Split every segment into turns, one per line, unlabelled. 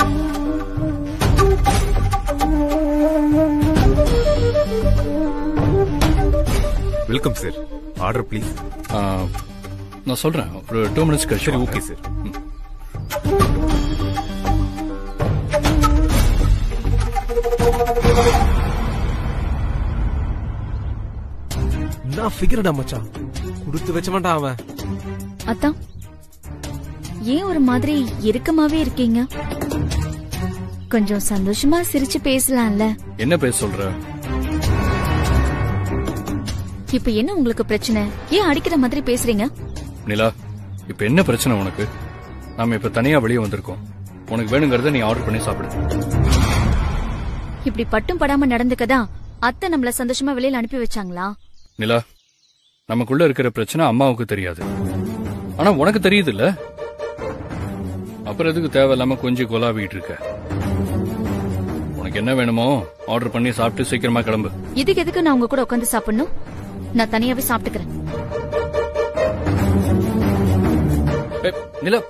Welcome sir order please
ஆ, நான் சொல்றேன் ஒரு டூ மினிட்ஸ் கழிச்சு
சரி
வாங்க.
ஓகே சார்
நான் ஃபிகர்டா மச்சான் கொடுத்து வச்ச மாட்டான் அவன்
அத்தான் ஏன் ஒரு மாதிரி இறுக்கமாவே இருக்கீங்க கொஞ்சம் சந்தோஷமா சிரிச்சு பேசலாம்ல
என்ன பேச சொல்ற
இப்ப என்ன உங்களுக்கு பிரச்சனை ஏன் அடிக்கிற மாதிரி பேசுறீங்க
நிலா இப்ப என்ன பிரச்சனை உனக்கு நாம இப்ப தனியா வெளியே வந்திருக்கோம் உனக்கு வேணுங்கிறத நீ ஆர்டர் பண்ணி சாப்பிடு
இப்படி பட்டும் படாம நடந்துக்கதா அத்தை நம்மள சந்தோஷமா வெளியில அனுப்பி வச்சாங்களா
நிலா நமக்குள்ள இருக்கிற பிரச்சனை அம்மாவுக்கு தெரியாது ஆனா உனக்கு தெரியுது இல்ல அப்புறம் எதுக்கு தேவையில்லாம கொஞ்சம் கொலாவிட்டு இருக்க உனக்கு என்ன வேணுமோ ஆர்டர் பண்ணி சாப்பிட்டு சீக்கிரமா கிளம்பு
இதுக்கு எதுக்கு நான் உங்க கூட உட்காந்து சாப்பிடணும் நான் தனியாவே சாப்பிட்டுக்கிறேன்
ஏய், நிலா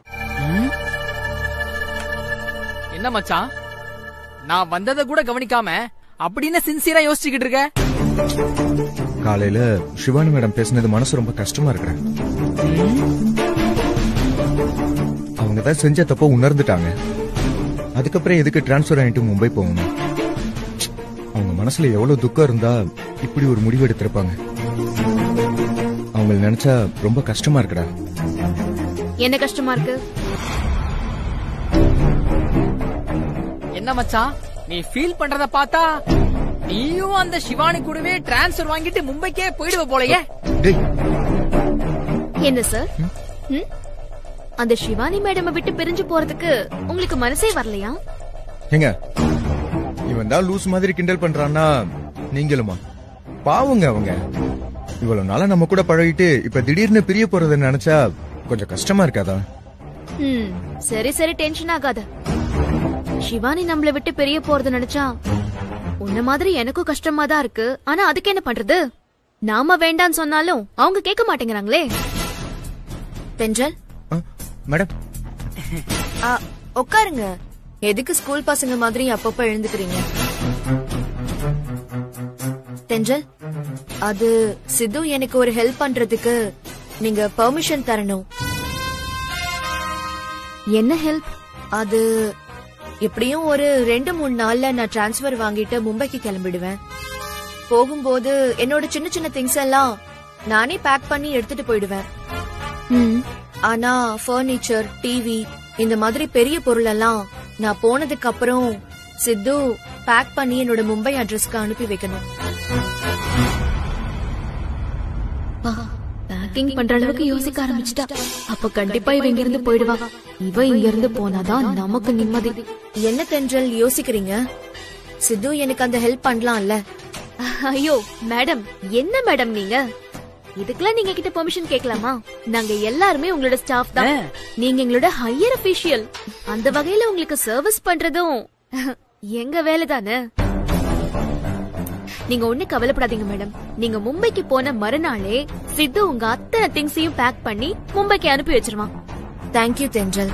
என்ன மச்சான் நான் வந்ததை கூட கவனிக்காம அப்படின்னு சின்சியரா யோசிச்சுக்கிட்டு இருக்க
காலையில சிவானி மேடம் பேசினது மனசு ரொம்ப கஷ்டமா இருக்கிறேன் அவங்க தான் செஞ்ச தப்ப உணர்ந்துட்டாங்க அதுக்கப்புறம் எதுக்கு டிரான்ஸ்ஃபர் ஆயிட்டு மும்பை போகணும் அவங்க மனசுல எவ்வளவு துக்கம் இருந்தா இப்படி ஒரு முடிவு எடுத்திருப்பாங்க அவங்கள நினைச்சா ரொம்ப கஷ்டமா இருக்குடா
என்ன கஷ்டமா இருக்கு
என்ன மச்சான் நீ ஃபீல் பண்றத பார்த்தா நீயும் அந்த சிவானி கூடவே டிரான்ஸ்ஃபர் வாங்கிட்டு மும்பைக்கே போயிடுவ போலயே
டேய்
என்ன சார் ம்? அந்த சிவானி மேடம் விட்டு பிரிஞ்சு போறதுக்கு உங்களுக்கு மனசே வரலையா
ஏங்க இவன் தான் லூஸ் மாதிரி கிண்டல் பண்றான்னா நீங்களுமா பாவங்க அவங்க இவ்வளவு நாளா நம்ம கூட பழகிட்டு இப்ப திடீர்னு பிரிய போறத நினைச்சா கொஞ்சம் கஷ்டமா இருக்காதா
ம், சரி சரி டென்ஷன் ஆகாத சிவானி நம்மள விட்டு பிரிய போறது நினைச்சா உன்ன மாதிரி எனக்கும் கஷ்டமா தான் இருக்கு ஆனா அதுக்கு என்ன பண்றது நாம வேண்டான்னு சொன்னாலும் அவங்க கேட்க மாட்டேங்கிறாங்களே
தென்றல்
ஆ, மேடம்
ஆ, உட்காருங்க எதுக்கு ஸ்கூல் பசங்க மாதிரி அப்பப்ப எழுந்துக்கிறீங்க தென்றல் அது சித்து எனக்கு ஒரு ஹெல்ப் பண்றதுக்கு நீங்க பெர்மிஷன் தரணும்
என்ன ஹெல்ப்
அது எப்படியும் ஒரு ரெண்டு மூணு நாள்ல நான் டிரான்ஸ்ஃபர் வாங்கிட்டு மும்பைக்கு கிளம்பிடுவேன் போகும்போது என்னோட சின்ன சின்ன திங்ஸ் எல்லாம் நானே பேக் பண்ணி எடுத்துட்டு போயிடுவேன்
ம்,
ஆனா ஃபர்னிச்சர் டிவி இந்த மாதிரி பெரிய பொருள் எல்லாம் நான் போனதுக்கு அப்புறம் சித்து பேக் பண்ணி என்னோட மும்பை அட்ரஸ்க்கு அனுப்பி வைக்கணும்
பேக்கிங் பண்ற அளவுக்கு யோசிக்க ஆரம்பிச்சிட்டா அப்ப கண்டிப்பா இவ இங்க இருந்து போயிடுவா இவ இங்க இருந்து போனாதான் நமக்கு நிம்மதி
என்ன தென்றல் யோசிக்கிறீங்க சித்து எனக்கு அந்த ஹெல்ப் பண்ணலாம்ல
ஐயோ மேடம் என்ன மேடம் நீங்க இதுக்கெல்லாம் நீங்க கிட்ட பெர்மிஷன் கேட்கலாமா நாங்க எல்லாருமே உங்களோட ஸ்டாஃப் தான்
ஆ.
நீங்க எங்களோட ஹையர் அபிஷியல் அந்த வகையில உங்களுக்கு சர்வீஸ் பண்றதும் எங்க வேலை தானே நீங்க ஒண்ணு கவலைப்படாதீங்க மேடம் நீங்க மும்பைக்கு போன மறுநாளே சித்து உங்க அத்தனை திங்ஸையும் பேக் பண்ணி மும்பைக்கு அனுப்பி வச்சிருவான்
தேங்க்யூ தென்றல்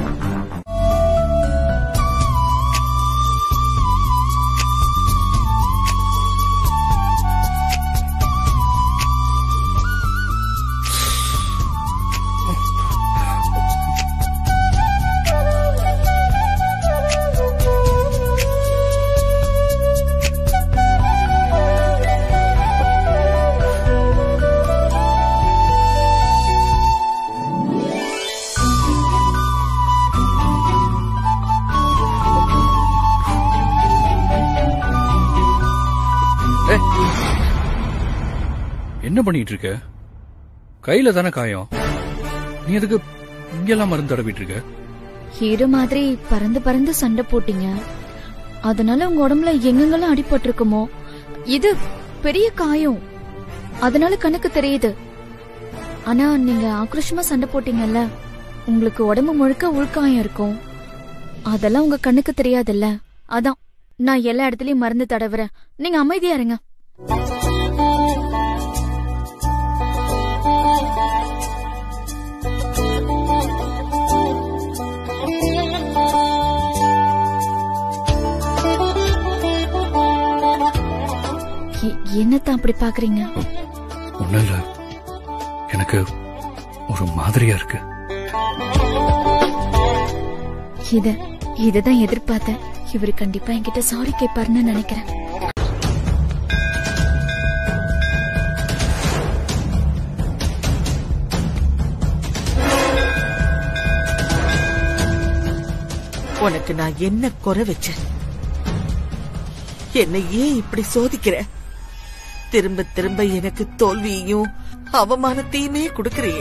என்ன பண்ணிட்டு இருக்க கையில தானே காயம் நீ எதுக்கு இங்கெல்லாம் மருந்து தடவிட்டு இருக்க
ஹீரோ மாதிரி பறந்து பறந்து சண்டை போட்டீங்க அதனால உங்க உடம்புல எங்கெங்கெல்லாம் அடிபட்டிருக்குமோ இது பெரிய காயம் அதனால கணக்கு தெரியுது ஆனா நீங்க ஆக்ரோஷமா சண்டை போட்டீங்கல்ல உங்களுக்கு உடம்பு முழுக்க உள்காயம் இருக்கும் அதெல்லாம் உங்க கண்ணுக்கு தெரியாதுல்ல அதான் நான் எல்லா இடத்துலயும் மருந்து தடவுறேன் நீங்க அமைதியா இருங்க என்னத்தான் அப்படி பாக்குறீங்க
ஒண்ணும் இல்ல எனக்கு ஒரு மாதிரியா இருக்கு
இத இததான் எதிர்பார்த்தேன் இவரு கண்டிப்பா என்கிட்ட சாரி கேட்பாருன்னு நினைக்கிறேன்
உனக்கு நான் என்ன குறை வச்சேன் என்னை ஏன் இப்படி சோதிக்கிற திரும்ப திரும்ப எனக்கு தோல்வியையும் அவமானத்தையுமே கொடுக்கறியே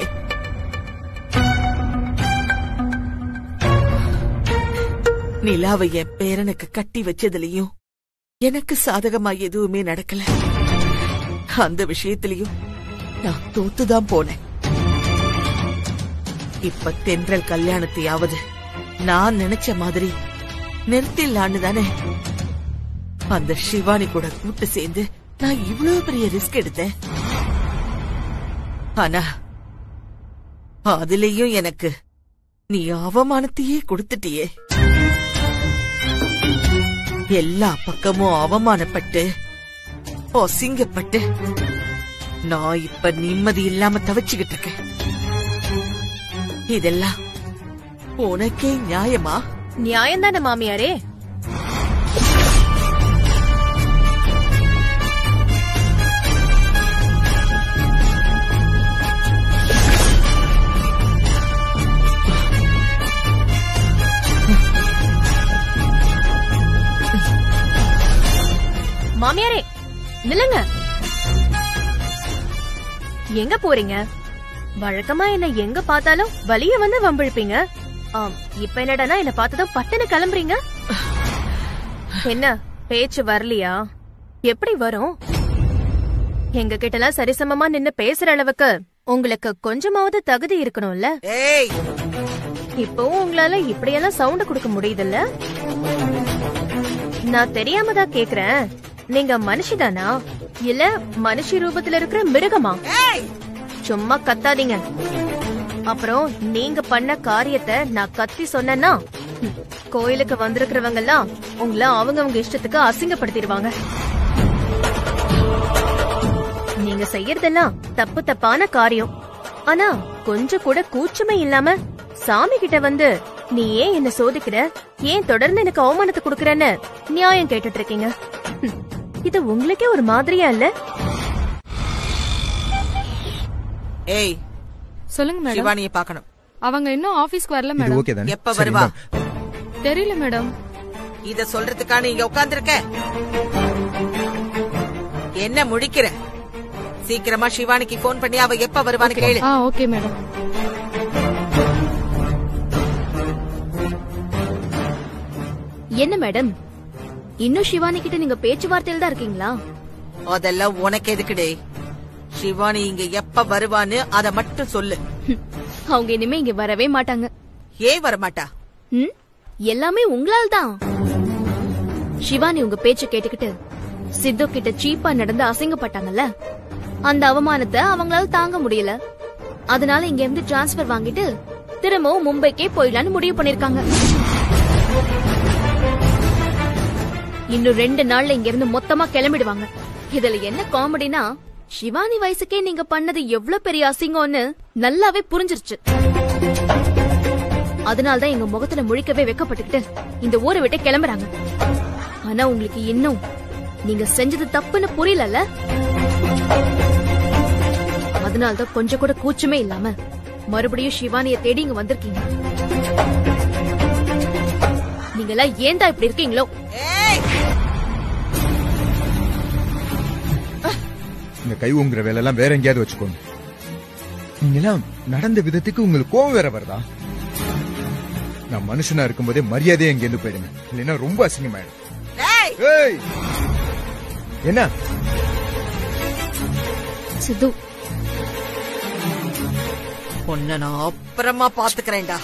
நிலாவை என் பேரனுக்கு கட்டி வச்சதுலயும் எனக்கு சாதகமா எதுவுமே நடக்கல அந்த விஷயத்திலயும் நான் தோத்துதான் போனேன் இப்ப தென்றல் கல்யாணத்தையாவது நான் நினைச்ச மாதிரி நிறுத்திடலான்னு தானே அந்த சிவானி கூட கூட்டு சேர்ந்து நான் இவ்வளவு பெரிய ரிஸ்க் எடுத்தேன் ஆனா அதுலயும் எனக்கு நீ அவமானத்தையே கொடுத்துட்டியே எல்லா பக்கமும் அவமானப்பட்டு அசிங்கப்பட்டு நான் இப்ப நிம்மதி இல்லாம தவிச்சுக்கிட்டு இருக்கேன் இதெல்லாம் உனக்கே நியாயமா
நியாயம் தானே மாமியாரே மாமியாரே நில்லுங்க எங்க போறீங்க வழக்கமா என்ன எங்க பார்த்தாலும் வலிய வந்து வம்பிழுப்பீங்க ஆம், இப்ப என்னடானா என்ன பார்த்ததும் பட்டுன்னு கிளம்புறீங்க என்ன பேச்சு வரலையா எப்படி வரும் எங்க கிட்டலாம் சரிசமமா நின்னு பேசுற அளவுக்கு உங்களுக்கு கொஞ்சமாவது தகுதி இருக்கணும்ல
ஏய்
இப்பவும் உங்களால இப்படியெல்லாம் சவுண்ட் கொடுக்க முடியுதுல்ல நான் தெரியாம தான் கேக்குறேன் நீங்க மனுஷிதானா இல்ல மனுஷி ரூபத்துல இருக்கிற மிருகமா சும்மா கத்தாதீங்க அப்புறம் நீங்க பண்ண காரியத்தை நான் கத்தி சொன்னேன்னா ஹம், கோயிலுக்கு வந்திருக்கிறவங்க எல்லாம் உங்களை அவங்கவங்க இஷ்டத்துக்கு அசிங்கப்படுத்திடுவாங்க நீங்க செய்யறதெல்லாம் தப்பு தப்பான காரியம் ஆனா கொஞ்சம் கூட கூச்சமே இல்லாம சாமி கிட்ட வந்து நீ ஏன் என்ன சோதிக்கிற ஏன் தொடர்ந்து எனக்கு அவமானத்தை குடுக்கறன்னு நியாயம் கேட்டுட்டு இருக்கீங்க ஹம், இது உங்களுக்கே ஒரு மாதிரியா இல்ல
ஏய்
சொல்லுங்க மேடம்
சிவானிய பாக்கணும்
அவங்க இன்னும் ஆபீஸ்க்கு வரல
இது
மேடம்
ஓகே தானே
எப்ப
சரி,
வருவா
இந்தாங்க.
தெரியல மேடம்
இத சொல்றதுக்கா நீ இங்க உட்கார்ந்திருக்க என்ன முழிக்கிற சீக்கிரமா சிவானிக்கு போன் பண்ணி அவ எப்ப வருவான்னு கேளு
ஆ ஓகே மேடம்
என்ன மேடம் இன்னும் சிவானி கிட்ட நீங்க பேச்சுவார்த்தையில தான் இருக்கீங்களா
அதெல்லாம் உனக்கு எதுக்குடே சிவானி இங்க எப்ப வருவான்னு அத மட்டும் சொல்லு
ஹம், அவங்க இனிமே இங்க வரவே மாட்டாங்க
ஏன் வரமாட்டா
ம்? எல்லாமே உங்களால் தான் சிவானி உங்க பேச்ச கேட்டுக்கிட்டு சித்து கிட்ட சீப்பா நடந்து அசிங்கப்பட்டாங்கல்ல அந்த அவமானத்தை அவங்களால தாங்க முடியல அதனால இங்க இருந்து டிரான்ஸ்பர் வாங்கிட்டு திரும்பவும் மும்பைக்கே போயிடலான்னு முடிவு பண்ணிருக்காங்க இன்னும் ரெண்டு நாள்ல இங்க இருந்து மொத்தமா கிளம்பிடுவாங்க இதுல என்ன காமெடினா சிவானி வயசுக்கே நீங்க பண்ணது எவ்வளவு பெரிய அசிங்கம்னு நல்லாவே புரிஞ்சிருச்சு அதனாலதான் எங்க முகத்துல முழிக்கவே வெக்கப்பட்டுக்கிட்டு இந்த ஊரை விட்டு கிளம்புறாங்க ஆனா உங்களுக்கு இன்னும் நீங்க செஞ்சது தப்புன்னு புரியலல்ல அதனாலதான் கொஞ்சம் கூட கூச்சமே இல்லாம மறுபடியும் சிவானிய தேடி இங்க வந்திருக்கீங்க நீங்க எல்லாம் ஏன்டா இப்படி இருக்கீங்களோ
ஏய்
இந்த கை உங்குற வேலை எல்லாம் வேற எங்கேயாவது வச்சுக்கோங்க நீங்க எல்லாம் நடந்த விதத்துக்கு உங்களுக்கு கோவம் வேற வருதா நான் மனுஷனா இருக்கும்போதே மரியாதையா இங்க இருந்து போயிடுங்க இல்லைன்னா ரொம்ப அசிங்கமாயிடும்
ஏய்
ஏய் என்ன
சித்து
உன்னை நான் அப்புறமா பாத்துக்கிறேன்டா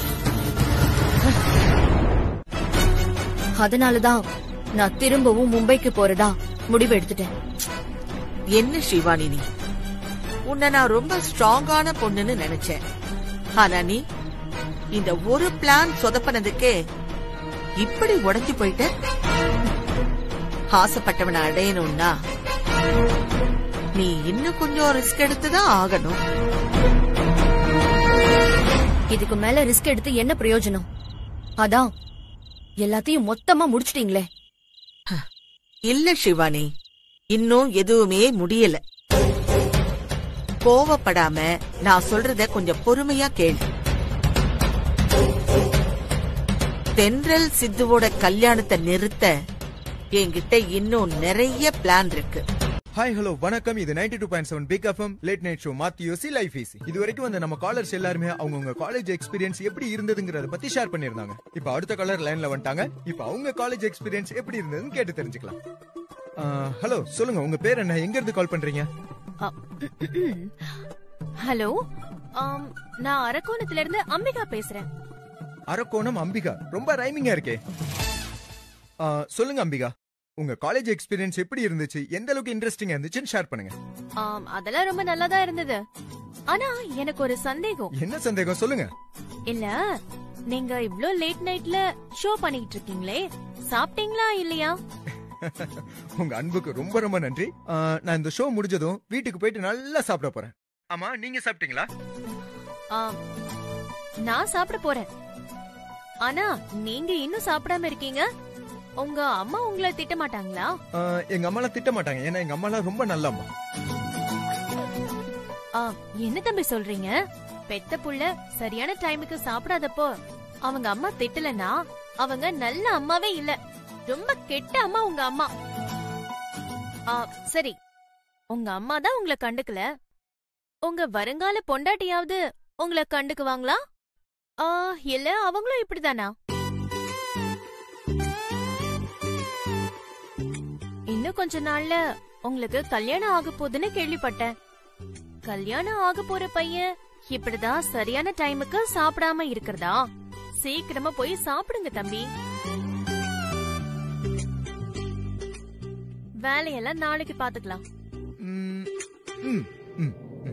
அதனாலதான் நான் திரும்பவும் மும்பைக்கு போறதா முடிவு எடுத்துட்டேன்
என்ன சிவானி நீ உன்னை நான் ரொம்ப ஸ்ட்ராங்கான பொண்ணுன்னு நினைச்சேன் ஆனா நீ இந்த ஒரு பிளான் சொதப்பனதுக்கே இப்படி உடைஞ்சு போயிட்ட ஆசைப்பட்டவனை அடையணும்னா நீ இன்னும் கொஞ்சம் ரிஸ்க் எடுத்துதான் ஆகணும்
இதுக்கு மேல ரிஸ்க் எடுத்து என்ன பிரயோஜனம் அதான் எல்லாத்தையும் மொத்தமா முடிச்சிட்டீங்களே
இல்ல சிவானி இன்னும் எதுவுமே முடியல கோவப்படாம நான் சொல்றத கொஞ்சம் பொறுமையா கேளு தென்றல் சித்துவோட கல்யாணத்தை நிறுத்த என்கிட்ட இன்னும் நிறைய பிளான் இருக்கு
ஹாய் ஹலோ வணக்கம் இது ninety two point seven big FM late night show மாத்தி யோசி லைஃப் ஈஸி இது வரைக்கும் வந்து நம்ம காலர்ஸ் எல்லாருமே அவங்கவுங்க காலேஜ் எக்ஸ்பீரியன்ஸ் எப்படி இருந்ததுங்கிறத பத்தி ஷேர் பண்ணிருந்தாங்க இப்போ அடுத்த காலர் லைன்ல வந்துட்டாங்க இப்போ அவங்க காலேஜ் எக்ஸ்பீரியன்ஸ் எப்படி இருந்ததுன்னு கேட்டு தெரிஞ்சுக்கலாம் ஹலோ சொல்லுங்க உங்க பேர் என்ன எங்க இருந்து கால் பண்றீங்க
ஹலோ ஆம், நான் அரக்கோணத்துல இருந்து அம்பிகா பேசுறேன்
அரக்கோணம் அம்பிகா ரொம்ப ரைமிங்கா இருக்கே ஆ, சொல்லுங்க அம்பிகா உங்க காலேஜ் எக்ஸ்பீரியன்ஸ் எப்படி இருந்துச்சு எந்த அளவுக்கு இன்ட்ரெஸ்டிங்கா இருந்துச்சுன்னு ஷேர் பண்ணுங்க
ஆம், அதெல்லாம் ரொம்ப நல்லாதான் இருந்தது ஆனா எனக்கு ஒரு சந்தேகம்
என்ன சந்தேகம் சொல்லுங்க
இல்ல நீங்க இவ்ளோ லேட் நைட்ல ஷோ பண்ணிட்டு இருக்கீங்களே சாப்பிட்டீங்களா இல்லையா
உங்க அன்புக்கு ரொம்ப ரொம்ப நன்றி ஆ, நான் இந்த ஷோ முடிஞ்சதும் வீட்டுக்கு போயிட்டு நல்லா சாப்பிட போறேன் ஆமா நீங்க சாப்பிட்டீங்களா
ஆம், நான் சாப்பிட போறேன் ஆனா நீங்க இன்னும் சாப்பிடாம இருக்கீங்க உங்க அம்மா உங்களை திட்ட மாட்டாங்களா
ஆ, எங்க அம்மாலாம் திட்ட மாட்டாங்க ஏன்னா எங்க அம்மாலாம் ரொம்ப நல்ல அம்மா
ஆ, என்ன தம்பி சொல்றீங்க பெத்த புள்ள சரியான டைமுக்கு சாப்பிடாதப்போ அவங்க அம்மா திட்டலனா அவங்க நல்ல அம்மாவே இல்ல ரொம்ப கெட்ட அம்மா உங்க அம்மா ஆ, சரி உங்க அம்மா தான் உங்களை கண்டுக்கல உங்க வருங்கால பொண்டாட்டியாவது உங்களை கண்டுக்குவாங்களா ஆ, இல்ல அவங்களும் இப்படிதானா இன்னும் கொஞ்ச நாள்ல உங்களுக்கு கல்யாணம் ஆக போகுதுன்னு கேள்விப்பட்டேன் கல்யாணம் ஆக போற பையன் இப்படிதான் சரியான டைமுக்கு சாப்பிடாம இருக்கிறதா சீக்கிரமா போய் சாப்பிடுங்க தம்பி வேலையெல்லாம் நாளைக்கு பாத்துக்கலாம்
ம், ம், ம், ம்.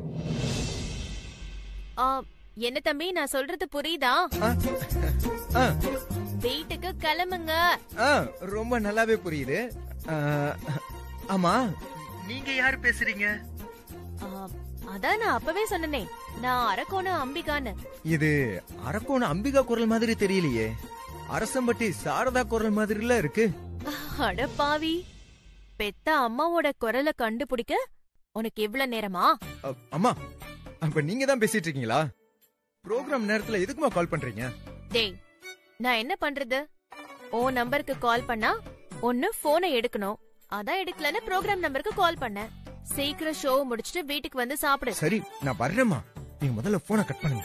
ஆ, என்ன தம்பி நான் சொல்றது புரியுதா
ஆ, ஆ,
வீட்டுக்கு கிளம்புங்க
ஆ, ரொம்ப நல்லாவே புரியுது ஆ, ஆமா நீங்க யாரு பேசுறீங்க
ஆ, அதான் நான் அப்பவே சொன்னனே நான் அரக்கோணம் அம்பிகான்னு
இது அரக்கோண அம்பிகா குரல் மாதிரி தெரியலையே அரசம்பட்டி சாரதா குரல் மாதிரில இருக்கு
அட பாவி பெத்த அம்மாவோட குரலை கண்டுபிடிக்க உனக்கு இவ்வளவு நேரமா
அ, அம்மா அப்ப நீங்க தான் பேசிட்டு இருக்கீங்களா ப்ரோக்ராம் நேரத்துல எதுக்குமா கால் பண்றீங்க
டேய் நான் என்ன பண்றது ஓ நம்பருக்கு கால் பண்ணா ஒன்னு போனை எடுக்கணும் அதான் எடுக்கலன்னு ப்ரோக்ராம் நம்பருக்கு கால் பண்ணேன் சீக்கிரம் ஷோ முடிச்சிட்டு வீட்டுக்கு வந்து சாப்பிடு
சரி நான் வர்றேம்மா நீங்க முதல்ல போனை கட் பண்ணுங்க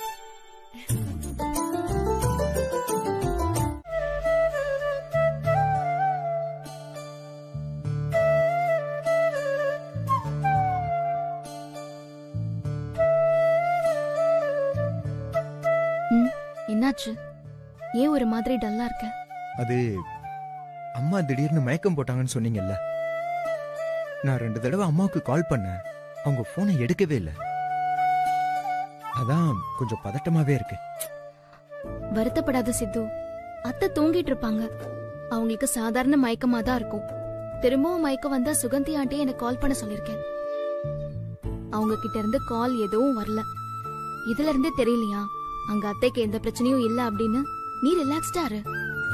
ம், என்னாச்சு ஏன் ஒரு மாதிரி டல்லா இருக்க
அது அம்மா திடீர்னு மயக்கம் போட்டாங்கன்னு சொன்னீங்கல்ல நான் ரெண்டு தடவை அம்மாவுக்கு கால் பண்ணேன் அவங்க போனை எடுக்கவே இல்லை அதான் கொஞ்சம் பதட்டமாவே இருக்கு
வருத்தப்படாத சித்து அத்தை தூங்கிட்டு இருப்பாங்க அவங்களுக்கு சாதாரண மயக்கமா தான் இருக்கும் திரும்பவும் மயக்கம் வந்தா சுகந்தி ஆண்டி எனக்கு கால் பண்ண சொல்லிருக்கேன் அவங்க கிட்ட இருந்து கால் எதுவும் வரல இதுல இருந்தே தெரியலையா அங்க அத்தைக்கு எந்த பிரச்சனையும் இல்ல அப்படின்னு நீ ரிலாக்ஸ்டா இரு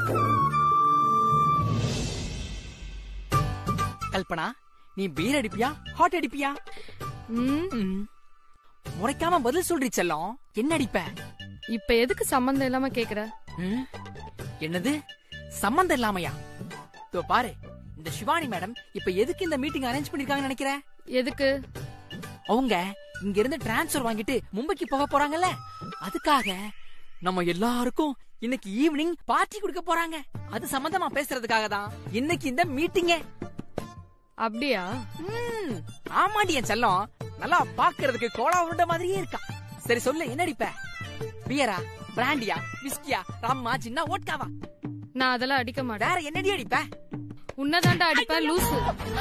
கல்பனா நீ பீர் அடிப்பியா ஹாட் அடிப்பியா
ம்,
ம். முறைக்காம பதில் சொல்றி செல்லம் என்ன அடிப்ப
இப்ப எதுக்கு சம்பந்தம் இல்லாம கேக்குற
ம்? என்னது சம்பந்தம் இல்லாமையா இதோ பாரு இந்த சிவானி மேடம் இப்ப எதுக்கு இந்த மீட்டிங் அரேஞ்ச் பண்ணிருக்காங்கன்னு நினைக்கிற
எதுக்கு
அவங்க இங்க இருந்து டிரான்ஸ்ஃபர் வாங்கிட்டு மும்பைக்கு போக போறாங்கல்ல அதுக்காக நம்ம எல்லாருக்கும் இன்னைக்கு ஈவினிங் பார்ட்டி கொடுக்க போறாங்க அது சம்பந்தமா பேசுறதுக்காக தான் இன்னைக்கு இந்த மீட்டிங்க
அப்படியா
ம், ஆமாடி என் செல்லம் நல்லா பாக்குறதுக்கு கோலா உருண்ட மாதிரியே இருக்கா சரி சொல்லு என்ன அடிப்ப பியரா பிராண்டியா விஸ்கியா ரம்மா சின்ன ஓட்காவா
நான் அதெல்லாம் அடிக்க மாட்டேன்
வேற என்னடி அடிப்ப
உன்னதாண்டா அடிப்பேன் லூசு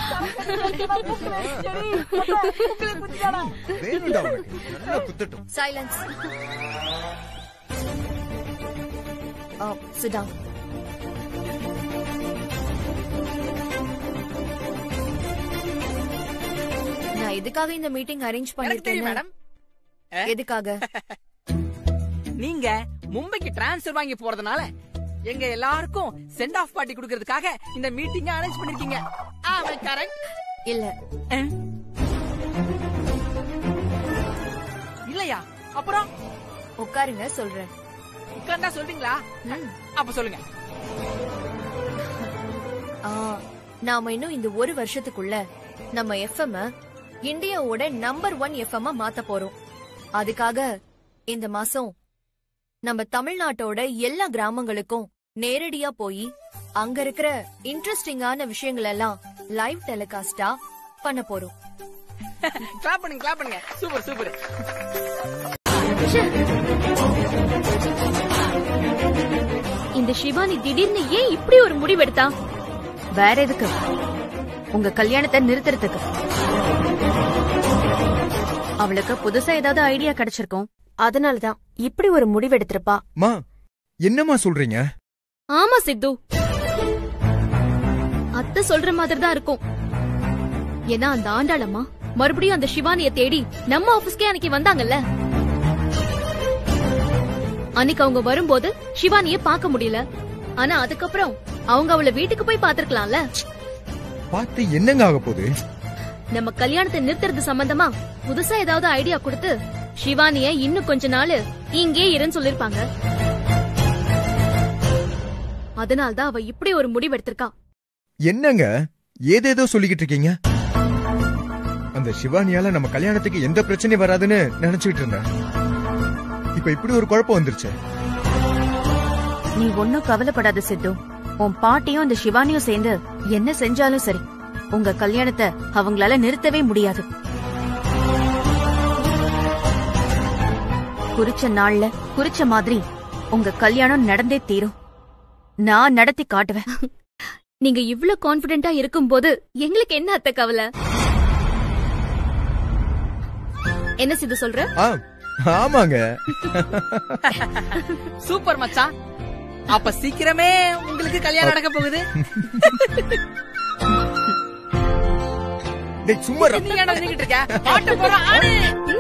வேணும்டா உனக்கு நல்லா குத்தட்டும்
சைலன்ஸ் சிட் டவுன் நான் எதுக்காக இந்த மீட்டிங் அரேஞ்ச்
எனக்கு தெரியும்
பண்ணிருக்கேன்
மேடம்
எதுக்காக
நீங்க மும்பைக்கு டிரான்ஸ்ஃபர் வாங்கி போறதுனால எங்க எல்லாருக்கும் சென்ட் ஆஃப் பார்ட்டி கொடுக்கறதுக்காக இந்த மீட்டிங் அரேஞ்ச் பண்ணிருக்கீங்க கரெக்ட்
இல்ல
இல்லையா அப்புறம்
உட்காருங்க சொல்றேன்
உட்கார்ந்தா சொல்றீங்களா அப்ப சொல்லுங்க
ஆ, நாம இன்னும் இந்த ஒரு வருஷத்துக்குள்ள நம்ம எஃப்எம் இந்தியாவோட நம்பர் ஒன் எஃப்எம் மாத்த போறோம் அதுக்காக இந்த மாசம் நம்ம தமிழ்நாட்டோட எல்லா கிராமங்களுக்கும் நேரடியா போய் அங்க இருக்கிற இன்ட்ரெஸ்டிங்கான விஷயங்கள் எல்லாம் லைவ் டெலிகாஸ்டா பண்ண போறோம்
கிளாப் பண்ணுங்க கிளாப் பண்ணுங்க சூப்பர் சூப்பர்
இந்த சிவானி திடீர்னு ஏன் இப்படி ஒரு முடிவெடுத்தா
வேற எதுக்கு உங்க கல்யாணத்தை நிறுத்துறதுக்கு அவளுக்கு புதுசா ஏதாவது ஐடியா கிடைச்சிருக்கும் அதனாலதான் இப்படி ஒரு முடிவெடுத்திருப்பா
மா என்னம்மா சொல்றீங்க
ஆமா சித்து அத்தை சொல்ற மாதிரி தான் இருக்கும் ஏன்னா அந்த ஆண்டாளம்மா மறுபடியும் அந்த சிவானிய தேடி நம்ம ஆபீஸ்க்கே அன்னைக்கு வந்தாங்கல்ல அன்னைக்கு அவங்க வரும்போது சிவானிய பார்க்க முடியல ஆனா அதுக்கப்புறம் அவங்க அவள வீட்டுக்கு போய் பாத்திருக்கலாம்ல
பார்த்து என்னங்க ஆக போகுது
நம்ம கல்யாணத்தை நிறுத்துறது சம்பந்தமா புதுசா ஏதாவது ஐடியா கொடுத்து சிவானிய இன்னும் கொஞ்ச நாள் இங்கே இருன்னு சொல்லிருப்பாங்க அதனால்தான் அவ இப்படி ஒரு முடிவெடுத்திருக்கா
என்னங்க ஏதேதோ சொல்லிக்கிட்டு இருக்கீங்க அந்த சிவானியால நம்ம கல்யாணத்துக்கு எந்த பிரச்சனையும் வராதுன்னு நினைச்சுக்கிட்டு இருந்தேன் இப்ப இப்படி ஒரு குழப்பம் வந்துருச்சு
நீ ஒன்னும் கவலைப்படாத சித்து உன் பாட்டியும் அந்த சிவானியும் சேர்ந்து என்ன செஞ்சாலும் சரி உங்க கல்யாணத்தை அவங்களால நிறுத்தவே முடியாது குறிச்ச நாள்ல குறிச்ச மாதிரி உங்க கல்யாணம் நடந்தே தீரும் நான் நடத்தி காட்டுவேன்
நீங்க இவ்ளோ கான்பிடென்டா இருக்கும்போது எங்களுக்கு என்ன அத்த கவலை என்ன சித்து சொல்ற
ஆ, ஆமாங்க
சூப்பர் மச்சான் அப்ப சீக்கிரமே உங்களுக்கு கல்யாணம் நடக்க போகுது
டேய் சும்மா இரு.
நீ ஏன்டா நின்னுகிட்டு இருக்க ஆட்ட போறோம் ஆடு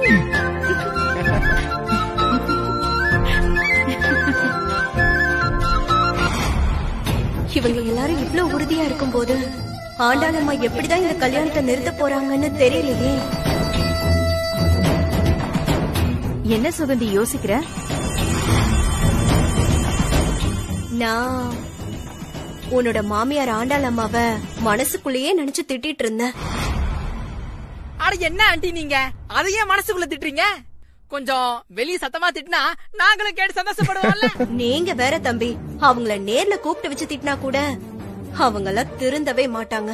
இவங்க எல்லாரும் இவ்ளோ உறுதியா இருக்கும்போது ஆண்டாளம்மா எப்படிதான் இந்த கல்யாணத்தை நிறுத்த போறாங்கன்னு தெரியலையே
என்ன சுகந்தி யோசிக்கிற
நான் உன்னோட மாமியார் ஆண்டாளம்மாவ மனசுக்குள்ளேயே நினைச்சு திட்டிட்டு இருந்தேன்
அட என்ன ஆண்டி நீங்க அதையே மனசுக்குள்ள திட்டுறீங்க கொஞ்சம் வெளிய சத்தமா திட்டினா நாங்களும் கேட்டு சந்தோஷப்படுவோம்ல
நீங்க வேற தம்பி அவங்கள நேர்ல கூப்பிட்டு வச்சு திட்டினா கூட அவங்கள திருந்தவே மாட்டாங்க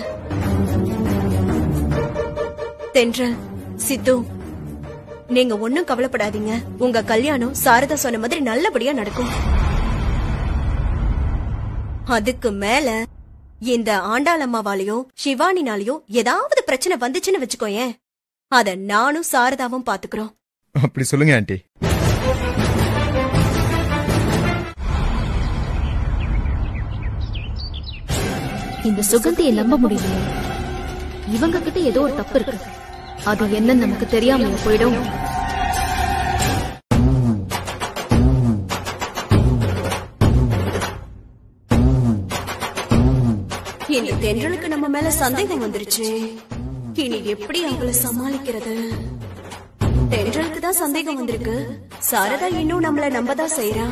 தென்றல் சித்து நீங்க ஒண்ணும் கவலைப்படாதீங்க உங்க கல்யாணம் சாரதா சொன்ன மாதிரி நல்லபடியா நடக்கும் அதுக்கு மேல இந்த ஆண்டாளம்மாவாலையோ சிவானினாலையோ ஏதாவது பிரச்சனை வந்துச்சுன்னு வச்சுக்கோயேன் அத நானும் சாரதாவும் பாத்துக்கிறோம்
அப்படி சொல்லுங்க ஆண்டி
இந்த சுகந்தியை நம்ப முடியலையே இவங்க கிட்ட ஏதோ ஒரு தப்பு இருக்கு அது என்னன்னு நமக்கு தெரியாம போயிடும்
இந்த தென்றலுக்கு நம்ம மேல சந்தேகம் வந்துருச்சு இனி எப்படி அவங்கள சமாளிக்கிறது தென்றலுக்கு தான் சந்தேகம் வந்திருக்கு சாரதா இன்னும் நம்மள நம்பதான் செய்யறா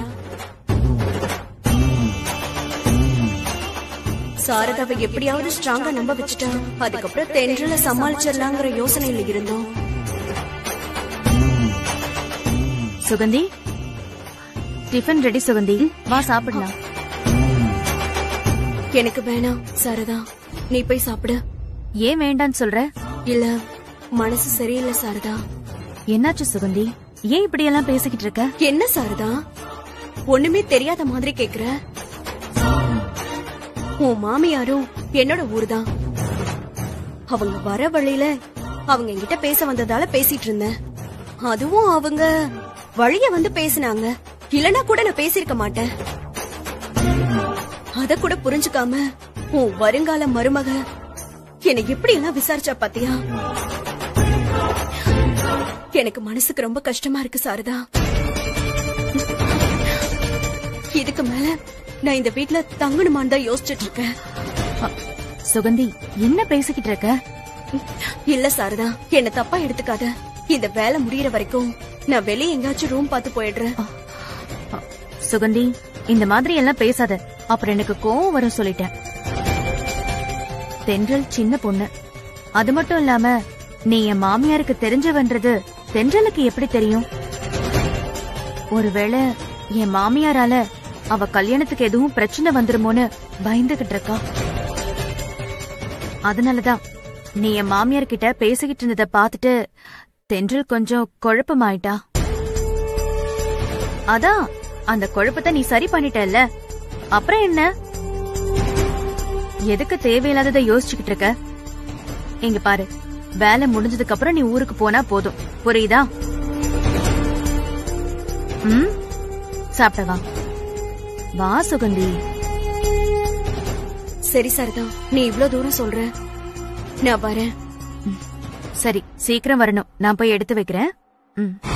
சாரதாவை எப்படியாவது ஸ்ட்ராங்கா நம்ப வச்சுட்டா அதுக்கப்புறம் தென்றல சமாளிச்சிடலாங்கிற யோசனையில இருந்தோம்
சுகந்தி டிஃபன் ரெடி சுகந்தி வா சாப்பிடலாம்
எனக்கு வேணாம் சாரதா நீ போய் சாப்பிடு
ஏன் வேண்டான்னு சொல்ற
இல்ல மனசு சரியில்லை சாரதா
என்னாச்சு சுகந்தி ஏன் இப்படி எல்லாம் பேசிக்கிட்டு இருக்க
என்ன சாரதா ஒண்ணுமே தெரியாத மாதிரி கேக்குற உன் மாமியாரும் என்னோட ஊர்தான் அவங்க வர வழியில அவங்க என்கிட்ட பேச வந்ததால பேசிட்டு இருந்தேன் அதுவும் அவங்க வழிய வந்து பேசினாங்க இல்லனா கூட நான் பேசியிருக்க மாட்டேன் அத கூட புரிஞ்சுக்காம உன் வருங்கால மருமக என்னை எப்படி எல்லாம் விசாரிச்சா பாத்தியா எனக்கு மனசுக்கு ரொம்ப கஷ்டமா இருக்கு சாரதா இதுக்கு மேல நான் இந்த வீட்ல தங்கணுமான்னு தான் யோசிச்சுட்டு இருக்கேன்
சுகந்தி என்ன பேசிக்கிட்டு இருக்க
இல்ல சாரதா என்ன தப்பா எடுத்துக்காத இந்த வேலை முடியற வரைக்கும் நான் வெளியே எங்கேயாச்சும் ரூம் பார்த்து போயிடுறேன்
சுகந்தி இந்த மாதிரி எல்லாம் பேசாத அப்புறம் எனக்கு கோவம் வரும் சொல்லிட்டேன் தென்றல் சின்ன பொண்ணு அது மட்டும் இல்லாம நீ என் மாமியாருக்கு தெரிஞ்சவன்றது தென்றலுக்கு எப்படி தெரியும் ஒருவேளை என் மாமியாரால அவ கல்யாணத்துக்கு எதுவும் பிரச்சனை வந்துருமோன்னு பயந்துகிட்டு இருக்கா அதனாலதான் நீ என் மாமியார் கிட்ட பேசிக்கிட்டு இருந்ததை பார்த்துட்டு தென்றல் கொஞ்சம் குழப்பமாயிட்டா அதான் அந்த குழப்பத்தை நீ சரி பண்ணிட்டல்ல அப்புறம் என்ன எதுக்கு தேவையில்லாததை யோசிச்சுக்கிட்டு இருக்க இங்க பாரு வேலை முடிஞ்சதுக்கு அப்புறம் நீ ஊருக்கு போனா போதும் புரியுதா ம் சாப்பிட்ட வா வா சுகந்தி
சரி சாரதா நீ இவ்ளோ தூரம் சொல்ற நான் வரேன்
சரி சீக்கிரம் வரணும் நான் போய் எடுத்து வைக்கிறேன் ம்